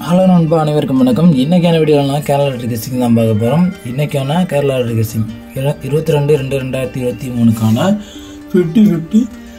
hello நண்பா அனைவருக்கும் வணக்கம் இன்றைக்கான வீடியோலாம் கேரளா ட்ரிகசிங் தான் பார்க்க போகிறோம் இன்றைக்கான கேரளா ட்ரிகசிங் இருபத்தி ரெண்டு ரெண்டு ரெண்டாயிரத்தி இருபத்தி மூணுக்கான ஃபிஃப்டி ஃபிஃப்டி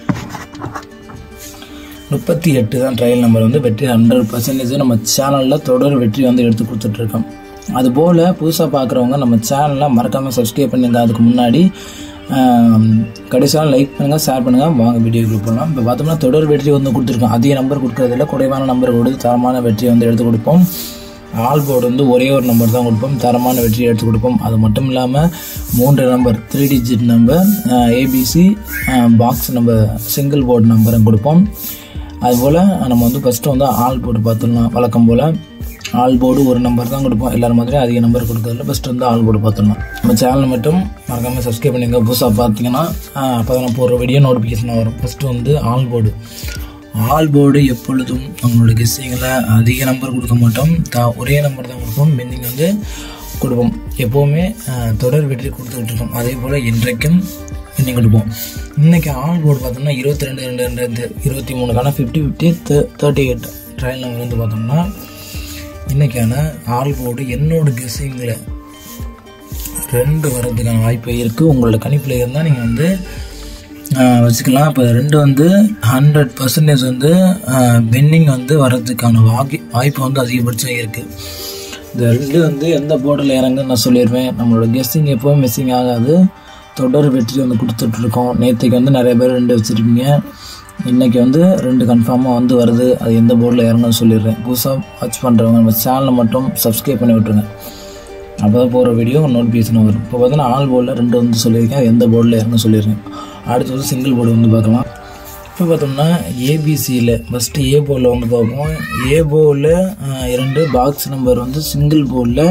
முப்பத்தி எட்டு தான் ட்ரையல் நம்பர் வந்து வெற்றி ஹண்ட்ரட் பர்சன்டேஜ் நம்ம சேனலில் தொடர் வெற்றி வந்து எடுத்து கொடுத்துட்ருக்கோம் அதுபோல் புதுசாக பார்க்குறவங்க நம்ம சேனலில் மறக்காமல் சப்ஸ்கிரைப் பண்ணிங்க அதுக்கு முன்னாடி கடைசியாக லைக் பண்ணுங்கள் ஷேர் பண்ணுங்கள் வாங்க வீடியோக்குள்ள போகலாம் இப்போ பார்த்தோம்னா தொடர் வெற்றி வந்து கொடுத்துருக்கோம் அதிக நம்பர் கொடுக்குறதில்ல குறைவான நம்பர் கொடுத்து தரமான வெற்றியை வந்து எடுத்து கொடுப்போம் ஆல் போர்டு வந்து ஒரே ஒரு நம்பர் தான் கொடுப்போம் தரமான வெற்றியை எடுத்து கொடுப்போம் அது மட்டும் இல்லாமல் மூன்று number three digit number A B C box number single board நம்பரும் கொடுப்போம் அதுபோல் நம்ம வந்து ஃபஸ்ட்டு வந்து ஆல் போர்டு பார்த்துடலாம் வழக்கம் போல் ஆல் போர்டு ஒரு நம்பர் தான் கொடுப்போம் எல்லாரும் மாதிரி அதிக நம்பர் கொடுக்கறதில்ல ஃபஸ்ட்டு வந்து ஆல் போர்டு பார்த்துடலாம் நம்ம சேனல் மட்டும் மறக்காமல் சப்ஸ்கிரைப் பண்ணிங்க புதுசாக பார்த்தீங்கன்னா அப்போ தான் நான் போடுற வீடியோ நோட்டிஃபிகேஷன் வரும் ஃபஸ்ட்டு வந்து ஆல் போர்டு ஆல் போர்டு எப்பொழுதும் நம்மளோட கெஸ்ஸிங்கில் அதிக நம்பர் கொடுக்க மாட்டோம் த ஒரே நம்பர் தான் கொடுப்போம் பெண்டிங் வந்து கொடுப்போம் எப்போவுமே தொடர் வெற்றி கொடுத்துக்கிட்டு இருக்கோம் அதே போல் இன்றைக்கும் பெண்டிங் கொடுப்போம் இன்றைக்கி ஆல் போர்டு பார்த்தோம்னா இருபத்தி ரெண்டு ரெண்டு ரெண்டாயிரத்து இருபத்தி மூணுக்கான fifty fifty thirty eight trial number வந்து பார்த்தோம்னா இன்றைக்கான ஆல் போர்டு என்னோட கெஸ்ஸிங்கில் ரெண்டு வர்றதுக்கான வாய்ப்பு இருக்குது உங்களோட கணிப்பில் இருந்தால் நீங்கள் வந்து வச்சுக்கலாம் இப்போ ரெண்டு வந்து ஹண்ட்ரட் பர்சன்டேஜ் வந்து பென்னிங் வந்து வர்றதுக்கான வாக்கி வாய்ப்பு வந்து அதிகபட்சம் இருக்குது இந்த ரெண்டு வந்து எந்த போர்டில் இறங்குன்னு நான் சொல்லிடுவேன் நம்மளோட கெஸ்ஸிங் எப்போவும் மிஸ்ஸிங் ஆகாது தொடர் வெற்றி வந்து கொடுத்துட்ருக்கோம் நேற்றுக்கு வந்து நிறைய பேர் ரெண்டு வச்சுருப்பீங்க இன்றைக்கி வந்து ரெண்டு கன்ஃபார்மாக வந்து வருது அது எந்த போர்டில் இறங்குன்னு சொல்லிடுறேன் புதுசாக வாட்ச் பண்ணுறவங்க நம்ம சேனலை மட்டும் சப்ஸ்கிரைப் பண்ணி விட்ருங்க அப்போ தான் போகிற வீடியோ நோட்டிஃபிகேஷன் வரும் இப்போ பார்த்தீங்கன்னா ஆல் போர்டில் ரெண்டு வந்து சொல்லியிருக்கேன் அது எந்த போர்டில் இறங்க சொல்லிடுறேன் அடுத்து வந்து சிங்கிள் போர்டு வந்து பார்க்கலாம் இப்போ பார்த்தோம்னா ஏபிசியில் ஃபஸ்ட்டு ஏ போர்டில் வந்து பார்ப்போம் ஏ போர்டில் இரண்டு பாக்ஸ் நம்பர் வந்து சிங்கிள் போர்டில்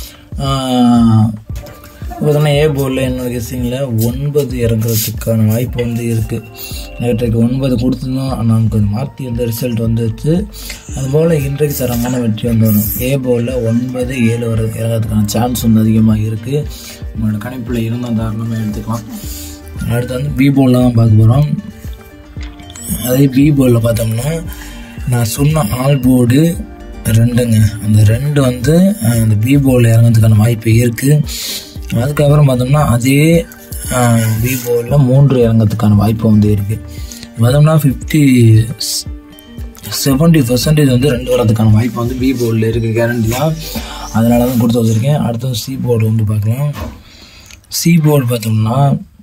பார்த்தோம்னா ஏ போர்டில் என்னோட கெஸ்ஸிங்கில் ஒன்பது இறங்குறதுக்கான வாய்ப்பு வந்து இருக்குது நேற்றைக்கு ஒன்பது கொடுத்துருந்தோம் நமக்கு கொஞ்சம் மாற்றி வந்து ரிசல்ட் வந்துச்சு அதுபோல் இன்றைக்கு தரமான வெற்றி வந்து வரும் ஏ போர்டில் ஒன்பது ஏழு வர இறங்கிறதுக்கான சான்ஸ் வந்து அதிகமாக இருக்குது உங்களோட கணிப்பில் இருந்தால் தாராளமாக எடுத்துக்கலாம் அடுத்து வந்து பி போர்டில் தான் பார்க்க போகிறோம் அதே பி போர்டில் பார்த்தோம்னா நான் சொன்ன ஆல் போர்டு ரெண்டுங்க அந்த ரெண்டு வந்து அந்த பி போர்டில் இறங்கிறதுக்கான வாய்ப்பு இருக்குது அதுக்கப்புறம் பார்த்தோம்னா அதே பி போர்டில் மூன்று இறங்கிறதுக்கான வாய்ப்பு வந்து இருக்குது பார்த்தோம்னா ஃபிஃப்டி செவன்ட்டி பர்சன்டேஜ் வந்து ரெண்டு வரதுக்கான வாய்ப்பு வந்து பி போர்டில் இருக்குது கேரண்டியாக அதனால தான் கொடுத்து வச்சுருக்கேன் அடுத்தது சி போர்டு வந்து பார்க்கலாம் சி போர்டு பார்த்தோம்னா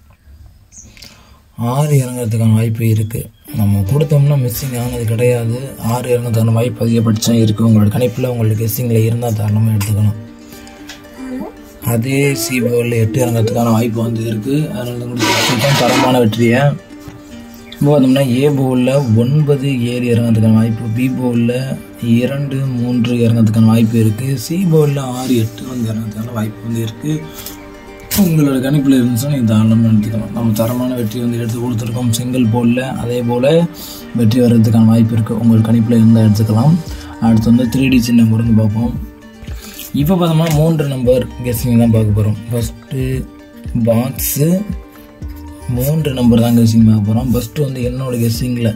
ஆறு இறங்கிறதுக்கான வாய்ப்பு இருக்குது நம்ம கொடுத்தோம்னா மிஸ்ஸிங் ஆனது கிடையாது ஆறு இறங்கிறதுக்கான வாய்ப்பு அதிகபட்சம் இருக்குது உங்களோட கணிப்பில் உங்களோட கெஸ்ஸிங்கில் இருந்தால் தாராளமாக எடுத்துக்கணும் அதே சி போர்டில் எட்டு இறங்கிறதுக்கான வாய்ப்பு வந்து இருக்குது அதனால கொடுத்து தரமான வெற்றியை பார்த்தோம்னா ஏ போர்டில் ஒன்பது ஏழு இறங்கிறதுக்கான வாய்ப்பு பி போர்டில் இரண்டு மூன்று இறங்கிறதுக்கான வாய்ப்பு இருக்குது சி போர்டில் ஆறு எட்டு வந்து இறங்கிறதுக்கான வாய்ப்பு வந்து இருக்குது உங்களோட கணிப்பில் இருந்துச்சுன்னா நீங்கள் தாராளமாக எடுத்துக்கலாம் நம்ம தரமான வெற்றி வந்து எடுத்து கொடுத்துருக்கோம் சிங்கிள் போர்டில் அதே போல் வெற்றி வர்றதுக்கான வாய்ப்பு இருக்குது உங்கள் கணிப்பில் இருந்தால் எடுத்துக்கலாம் அடுத்து வந்து த்ரீ டி சின்ன வந்து பார்ப்போம் இப்போ பார்த்தோம்னா மூன்று நம்பர் கெஸ்ஸிங் தான் பார்க்க போகிறோம் ஃபஸ்ட்டு பாக்ஸு மூன்று நம்பர் தான் கெஸ்ஸிங் பார்க்க போகிறோம் ஃபஸ்ட்டு வந்து என்னோட கெஸ்ஸிங்கில்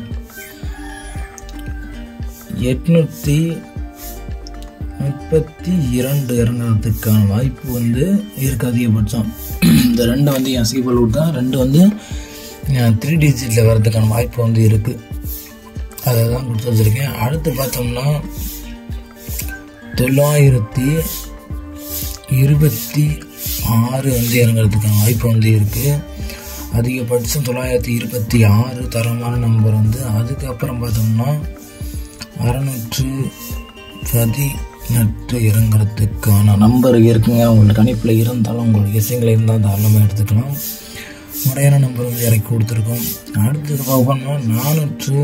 எட்நூற்றி முப்பத்தி இரண்டு இறங்குறதுக்கான வாய்ப்பு வந்து இருக்குது அதிகபட்சம் இந்த ரெண்டு வந்து என் சீபல் தான் ரெண்டு வந்து த்ரீ டிஜிட்டில் வர்றதுக்கான வாய்ப்பு வந்து இருக்குது அதை தான் கொடுத்து வச்சுருக்கேன் அடுத்து பார்த்தோம்னா தொள்ளாயிரத்தி இருபத்தி ஆறு வந்து இறங்குறதுக்கான வாய்ப்பு வந்து இருக்குது அதிகபட்சம் தொள்ளாயிரத்தி இருபத்தி ஆறு தரமான நம்பர் வந்து அதுக்கப்புறம் பார்த்தோம்னா அறநூற்று பதினெட்டு இறங்குறதுக்கான நம்பர் இருக்குங்க உங்களோட கணிப்பில் இருந்தாலும் உங்களோட கெஸ்ஸிங்கில் இருந்தால் தாராளமாக எடுத்துக்கலாம் முறையான நம்பர் வந்து இறக்கி கொடுத்துருக்கோம் அடுத்தது பார்க்கணும்னா நானூற்று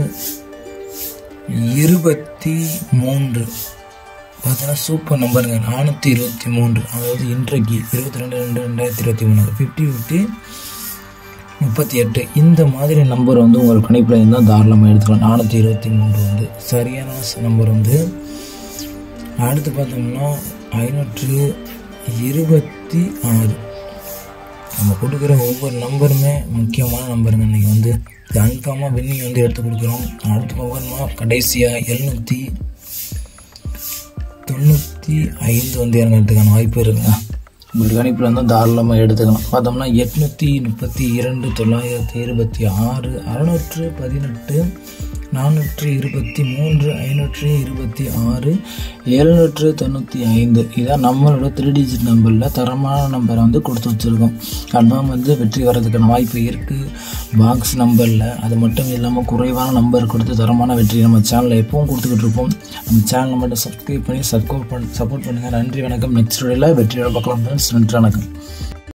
இருபத்தி மூன்று பார்த்தீங்கன்னா சூப்பர் நம்பருங்க நானூற்றி இருபத்தி மூன்று அதாவது இன்றைக்கு இருபத்தி ரெண்டு ரெண்டு ரெண்டாயிரத்தி இருபத்தி மூணு ஃபிஃப்டி ஃபிஃப்டி முப்பத்தி எட்டு இந்த மாதிரி நம்பர் வந்து உங்கள் கணிப்பில் இருந்தால் தாராளமாக எடுத்துக்கலாம் நானூற்றி இருபத்தி மூன்று வந்து சரியான நம்பர் வந்து அடுத்து பார்த்தோம்னா ஐநூற்று இருபத்தி ஆறு நம்ம கொடுக்குற ஒவ்வொரு நம்பருமே முக்கியமான நம்பருங்க இன்றைக்கி வந்து கன்ஃபார்மாக வின்னிங் வந்து எடுத்து கொடுக்குறோம் அடுத்து ஒவ்வொன்றா கடைசியாக எழுநூற்றி தொண்ணூற்றி ஐந்து வந்து இறங்கிறதுக்கான வாய்ப்பு இருக்குங்க உங்கள் கணிப்பில் வந்து தாராளமாக எடுத்துக்கலாம் பார்த்தோம்னா எட்நூற்றி முப்பத்தி இரண்டு தொள்ளாயிரத்தி இருபத்தி ஆறு அறுநூற்று பதினெட்டு நானூற்றி இருபத்தி மூன்று ஐநூற்றி இருபத்தி ஆறு எழுநூற்று தொண்ணூற்றி ஐந்து இதான் நம்மளோட த்ரீ டிஜிட் நம்பரில் தரமான நம்பரை வந்து கொடுத்து வச்சுருக்கோம் கன்ஃபார்ம் வந்து வெற்றி வர்றதுக்கான வாய்ப்பு இருக்குது பாக்ஸ் நம்பரில் அது மட்டும் இல்லாமல் குறைவான நம்பர் கொடுத்து தரமான வெற்றி நம்ம சேனலில் எப்பவும் கொடுத்துக்கிட்டு இருப்போம் நம்ம சேனலை மட்டும் சப்ஸ்கிரைப் பண்ணி சப்போர்ட் பண்ணி சப்போர்ட் பண்ணுங்கள் நன்றி வணக்கம் நெக்ஸ்ட் வீடியோவில் வெற்றியோட பார்க்கலாம் ஃப்ரெண்ட்ஸ் நன்றி வணக்கம்